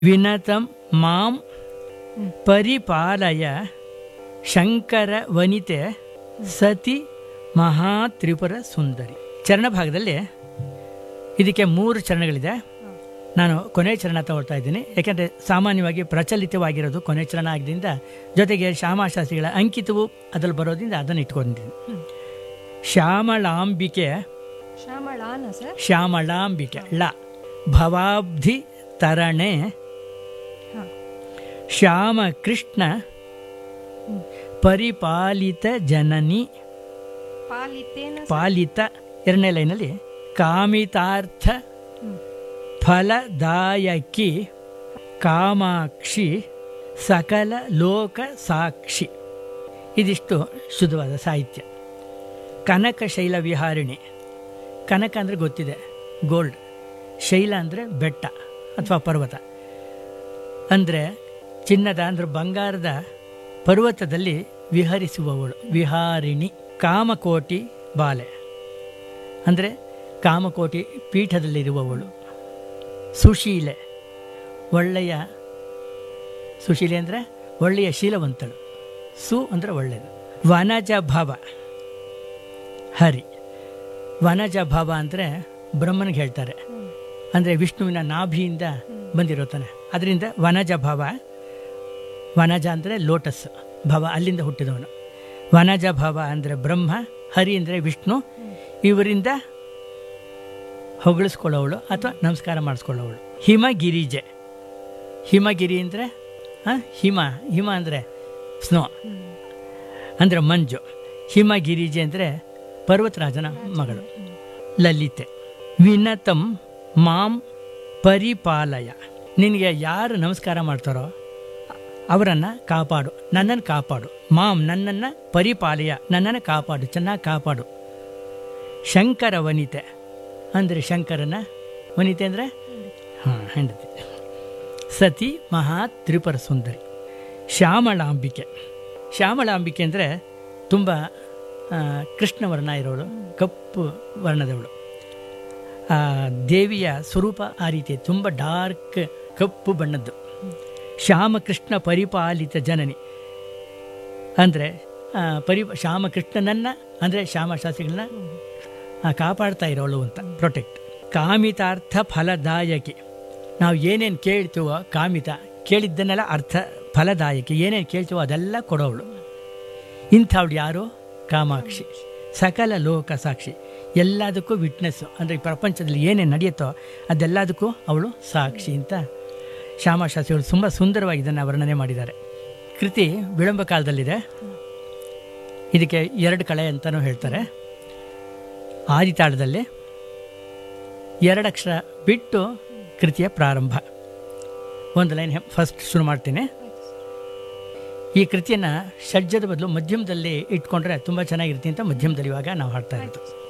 ವಿನತಂ ಮಾಂ ಪರಿಪಾಲಯ ಶಂಕರ ವನಿತೆ ಸತಿ ಮಹಾತ್ರಿಪುರ ಸುಂದರಿ ಚರಣ ಭಾಗದಲ್ಲಿ ಇದಕ್ಕೆ ಮೂರು ಚರಣಗಳಿದೆ ನಾನು ಕೊನೆ ಚರಣ ತಗೊಳ್ತಾ ಇದ್ದೀನಿ ಯಾಕೆಂದರೆ ಸಾಮಾನ್ಯವಾಗಿ ಪ್ರಚಲಿತವಾಗಿರೋದು ಕೊನೆ ಚರಣ ಆಗಿದ್ದರಿಂದ ಜೊತೆಗೆ ಶ್ಯಾಮಾಶಾಸ್ತ್ರಿಗಳ ಅಂಕಿತವು ಅದ್ರಲ್ಲಿ ಬರೋದ್ರಿಂದ ಅದನ್ನು ಇಟ್ಕೊಂಡಿದ್ದೀನಿ ಶ್ಯಾಮಳಾಂಬಿಕೆ ಶ್ಯಾಮಳಾನ ಸರ್ ಶ್ಯಾಮಳಾಂಬಿಕೆ ಳ ಭವಾಬ್ಧಿ ತರಣೆ ಹಾಂ ಶ್ಯಾಮಕೃಷ್ಣ ಪರಿಪಾಲಿತ ಜನನಿ ಪಾಲಿತೇನ ಸರ್? ಪಾಲಿತ ಎರಡನೇ ಲೈನಲ್ಲಿ ಕಾಮಿತಾರ್ಥ ಹ್ಮ್. ಫಲದಾಯಕಿ ಕಾಮಾಕ್ಷಿ ಸಕಲ ಲೋಕ ಸಾಕ್ಷಿ ಇದಿಷ್ಟು ಶುದ್ಧವಾದ ಸಾಹಿತ್ಯ ಕನಕ ಶೈಲ ವಿಹಾರಿಣಿ ಕನಕ ಅಂದರೆ ಗೊತ್ತಿದೆ ಗೋಲ್ಡ್ ಶೈಲ ಅಂದರೆ ಬೆಟ್ಟ ಅಥವಾ ಪರ್ವತ ಅಂದರೆ ಚಿನ್ನದ ಅಂದರೆ ಬಂಗಾರದ ಪರ್ವತದಲ್ಲಿ ವಿಹರಿಸುವವಳು ವಿಹಾರಿಣಿ ಕಾಮಕೋಟಿ ಬಾಲೆ ಅಂದರೆ ಕಾಮಕೋಟಿ ಪೀಠದಲ್ಲಿರುವವಳು ಸುಶೀಲೆ ಒಳ್ಳೆಯ ಸುಶೀಲೆ ಅಂದರೆ ಒಳ್ಳೆಯ ಶೀಲವಂತಳು ಸು ಅಂದರೆ ಒಳ್ಳೆಯದು ವನಜ ಭವ ಹರಿ ವನಜ ಭವ ಅಂದರೆ ಬ್ರಹ್ಮನಿಗೆ ಹೇಳ್ತಾರೆ ಅಂದರೆ ವಿಷ್ಣುವಿನ ನಾಭಿಯಿಂದ ಬಂದಿರೋ ತಾನೆ ಅದರಿಂದ ವನಜ ಭವ ವನಜ ಅಂದರೆ ಲೋಟಸ್ ಭವ ಅಲ್ಲಿಂದ ಹುಟ್ಟಿದವನು ವನಜ ಭವ ಅಂದರೆ ಬ್ರಹ್ಮ ಹರಿ ಅಂದರೆ ವಿಷ್ಣು ಇವರಿಂದ ಹೊಗಳಿಸ್ಕೊಳ್ಳೋವಳು ಅಥವಾ ನಮಸ್ಕಾರ ಮಾಡಿಸ್ಕೊಳ್ಳೋವಳು ಹಿಮಗಿರಿಜೆ ಹಿಮಗಿರಿ ಅಂದರೆ ಹಿಮ ಹಿಮ ಅಂದರೆ ಸ್ನೋ ಅಂದರೆ ಮಂಜು ಹಿಮಗಿರಿಜೆ ಅಂದರೆ ಪರ್ವತರಾಜನ ಮಗಳು ಲಲಿತೆ ವಿನತಂ ಮಾಂ ಪರಿಪಾಲಯ ನಿನಗೆ ಯಾರು ನಮಸ್ಕಾರ ಮಾಡ್ತಾರೋ ಅವರನ್ನು ಕಾಪಾಡು ನನ್ನನ್ನು ಕಾಪಾಡು ಮಾಂ ನನ್ನನ್ನು ಪರಿಪಾಲಯ ನನ್ನನ್ನು ಕಾಪಾಡು ಚೆನ್ನಾಗಿ ಕಾಪಾಡು ಶಂಕರ ವನಿತೆ ಅಂದರೆ ಶಂಕರನ ವನಿತೆ ಅಂದರೆ ಹಾಂ ಹೆಂಡತಿ ಸತಿ ಮಹಾ ತ್ರಿಪುರ ಸುಂದರಿ ಶ್ಯಾಮಳಾಂಬಿಕೆ ಶ್ಯಾಮಳಾಂಬಿಕೆ ಅಂದರೆ ತುಂಬ ಆ, ಕೃಷ್ಣ ವರ್ಣ ಇರೋಳು ಕಪ್ಪು ವರ್ಣದವಳು ಆ ದೇವಿಯ ಸ್ವರೂಪ ಆ ರೀತಿ ತುಂಬ ಡಾರ್ಕ್ ಕಪ್ಪು ಬಣ್ಣದ್ದು ಶ್ಯಾಮಕೃಷ್ಣ ಪರಿಪಾಲಿತ ಜನನಿ ಅಂದರೆ ಪರಿ ಶ್ಯಾಮಕೃಷ್ಣನನ್ನು ಅಂದರೆ ಶ್ಯಾಮಶಾಸ್ತ್ರಿಗಳನ್ನ ಆ, ಕಾಪಾಡ್ತಾ ಇರೋಳು ಅಂತ ಪ್ರೊಟೆಕ್ಟ್ ಕಾಮಿತಾರ್ಥ ಫಲದಾಯಕಿ ನಾವು ಏನೇನು ಕೇಳ್ತೀವೋ ಕಾಮಿತ ಕೇಳಿದ್ದನ್ನೆಲ್ಲ ಅರ್ಥ ಫಲದಾಯಕಿ ಏನೇನು ಕೇಳ್ತೀವೋ ಅದೆಲ್ಲ ಕೊಡೋವಳು ಇಂಥವಳು ಯಾರು ಕಾಮಾಕ್ಷಿ ಸಕಲ ಲೋಕ ಸಾಕ್ಷಿ ಎಲ್ಲದಕ್ಕೂ ವಿಟ್ನೆಸ್ಸು ಅಂದರೆ ಈ ಪ್ರಪಂಚದಲ್ಲಿ ಏನೇನು ನಡೆಯುತ್ತೋ ಅದೆಲ್ಲದಕ್ಕೂ ಅವಳು ಸಾಕ್ಷಿ ಅಂತ ಶ್ಯಾಮಶಾಸ್ತ್ರಿಗಳು ತುಂಬ ಸುಂದರವಾಗಿ ಇದನ್ನು ವರ್ಣನೆ ಮಾಡಿದ್ದಾರೆ ಕೃತಿ ವಿಳಂಬ ಕಾಲದಲ್ಲಿದೆ ಇದಕ್ಕೆ ಎರಡು ಕಳೆ ಅಂತಲೂ ಹೇಳ್ತಾರೆ ಆದಿತಾಳದಲ್ಲಿ ಎರಡು ಅಕ್ಷರ ಬಿಟ್ಟು ಕೃತಿಯ ಪ್ರಾರಂಭ ಒಂದು ಲೈನ್ ಫಸ್ಟ್ ಶುರು ಮಾಡ್ತೀನಿ ಈ ಕೃತಿಯನ್ನು ಷಡ್ಜದ ಬದಲು ಮಧ್ಯಮದಲ್ಲಿ ಇಟ್ಕೊಂಡ್ರೆ ತುಂಬ ಚೆನ್ನಾಗಿರುತ್ತೆ ಅಂತ ಮಧ್ಯಮದಲ್ಲಿ ಇವಾಗ ನಾವು ಹಾಡ್ತಾ ಇರೋದು